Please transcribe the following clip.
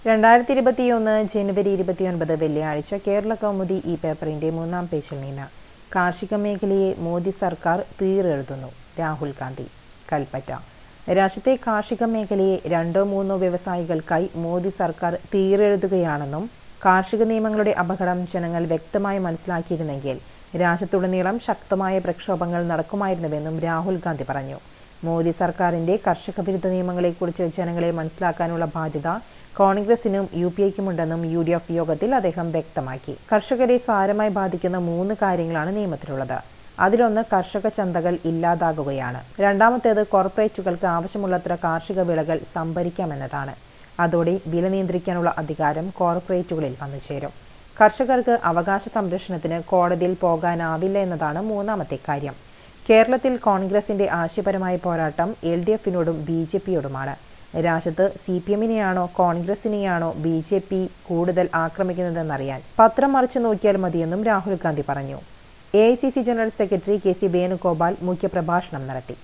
രണ്ടായിരത്തി ഇരുപത്തിയൊന്ന് ജനുവരി ഇരുപത്തിയൊൻപത് വെള്ളിയാഴ്ച കേരള കൗമുദി ഈ പേപ്പറിന്റെ മൂന്നാം പേജിൽ നിന്ന് കാർഷിക മേഖലയെ മോദി സർക്കാർ തീരെഴുതുന്നു രാഹുൽ ഗാന്ധി കൽപ്പറ്റ രാജ്യത്തെ കാർഷിക മേഖലയെ രണ്ടോ മൂന്നോ വ്യവസായികൾക്കായി മോദി സർക്കാർ തീരെഴുതുകയാണെന്നും കാർഷിക നിയമങ്ങളുടെ അപകടം ജനങ്ങൾ വ്യക്തമായി മനസ്സിലാക്കിയിരുന്നെങ്കിൽ രാജ്യത്തുടനീളം ശക്തമായ പ്രക്ഷോഭങ്ങൾ നടക്കുമായിരുന്നുവെന്നും രാഹുൽ ഗാന്ധി പറഞ്ഞു മോദി സർക്കാരിന്റെ കർഷക വിരുദ്ധ നിയമങ്ങളെക്കുറിച്ച് ജനങ്ങളെ മനസ്സിലാക്കാനുള്ള ബാധ്യത കോൺഗ്രസിനും യു പി ഐക്കുമുണ്ടെന്നും യു ഡി എഫ് യോഗത്തിൽ അദ്ദേഹം വ്യക്തമാക്കി കർഷകരെ സാരമായി ബാധിക്കുന്ന മൂന്ന് കാര്യങ്ങളാണ് നിയമത്തിലുള്ളത് അതിലൊന്ന് കർഷക ചന്തകൾ ഇല്ലാതാകുകയാണ് രണ്ടാമത്തേത് കോർപ്പറേറ്റുകൾക്ക് ആവശ്യമുള്ളത്ര കാർഷിക വിളകൾ സംഭരിക്കാമെന്നതാണ് അതോടെ വില നിയന്ത്രിക്കാനുള്ള അധികാരം കോർപ്പറേറ്റുകളിൽ വന്നുചേരും കർഷകർക്ക് അവകാശ സംരക്ഷണത്തിന് കോടതിയിൽ പോകാനാവില്ല എന്നതാണ് മൂന്നാമത്തെ കാര്യം കേരളത്തിൽ കോൺഗ്രസിന്റെ ആശയപരമായ പോരാട്ടം എൽ ഡി എഫിനോടും ബി ജെ പിയോടുമാണ് രാജ്യത്ത് സി പി എമ്മിനെയാണോ കോൺഗ്രസിനെയാണോ ബി ജെ പി കൂടുതൽ ആക്രമിക്കുന്നതെന്നറിയാൻ പത്രം മറിച്ചു നോക്കിയാൽ മതിയെന്നും രാഹുൽ ഗാന്ധി പറഞ്ഞു A I C C general secretary K C Venugopal മുഖ്യപ്രഭാഷണം നടത്തി